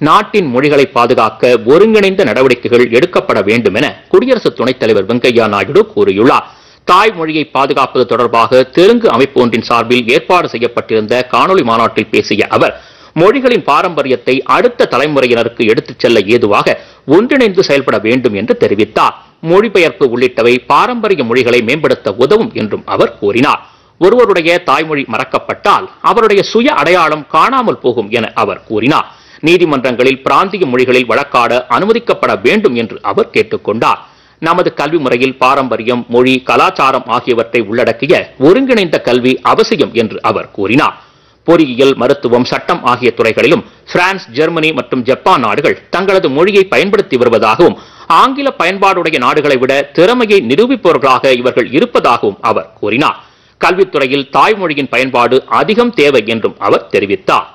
நாட்டின் மொழிகளை பாதுகாக்க ஒருங்கிணைந்த நடவடிக்கைகள் எடுக்கப்பட வேண்டும் என குடியரசு துணைத் தலைவர் வெங்கையா நாயுடு கூறியுள்ளார் தாய்மொழியை பாதுகாப்பது தொடர்பாக தெலுங்கு அமைப்பு ஒன்றின் சார்பில் ஏற்பாடு செய்யப்பட்டிருந்த காணொலி மாநாட்டில் பேசிய அவர் மொழிகளின் பாரம்பரியத்தை அடுத்த தலைமுறையினருக்கு எடுத்துச் செல்ல ஏதுவாக ஒன்றிணைந்து செயல்பட வேண்டும் என்று தெரிவித்தார் மொழிபெயர்ப்பு உள்ளிட்டவை பாரம்பரிய மொழிகளை மேம்படுத்த உதவும் என்றும் அவர் கூறினார் ஒருவருடைய தாய்மொழி மறக்கப்பட்டால் அவருடைய சுய அடையாளம் காணாமல் போகும் என அவர் கூறினார் நீதிமன்றங்களில் பிராந்திய மொழிகளில் வழக்காட அனுமதிக்கப்பட வேண்டும் என்று அவர் கேட்டுக்கொண்டார் நமது கல்வி முறையில் பாரம்பரியம் மொழி கலாச்சாரம் ஆகியவற்றை உள்ளடக்கிய ஒருங்கிணைந்த கல்வி அவசியம் என்று அவர் கூறினார் பொறியியல் மருத்துவம் சட்டம் ஆகிய துறைகளிலும் பிரான்ஸ் ஜெர்மனி மற்றும் ஜப்பான் நாடுகள் தங்களது மொழியை பயன்படுத்தி வருவதாகவும் ஆங்கில பயன்பாடுடைய நாடுகளை விட திறமையை நிரூபிப்பவர்களாக இவர்கள் இருப்பதாகவும் அவர் கூறினார் கல்வித்துறையில் தாய்மொழியின் பயன்பாடு அதிகம் தேவை என்றும் அவர் தெரிவித்தார்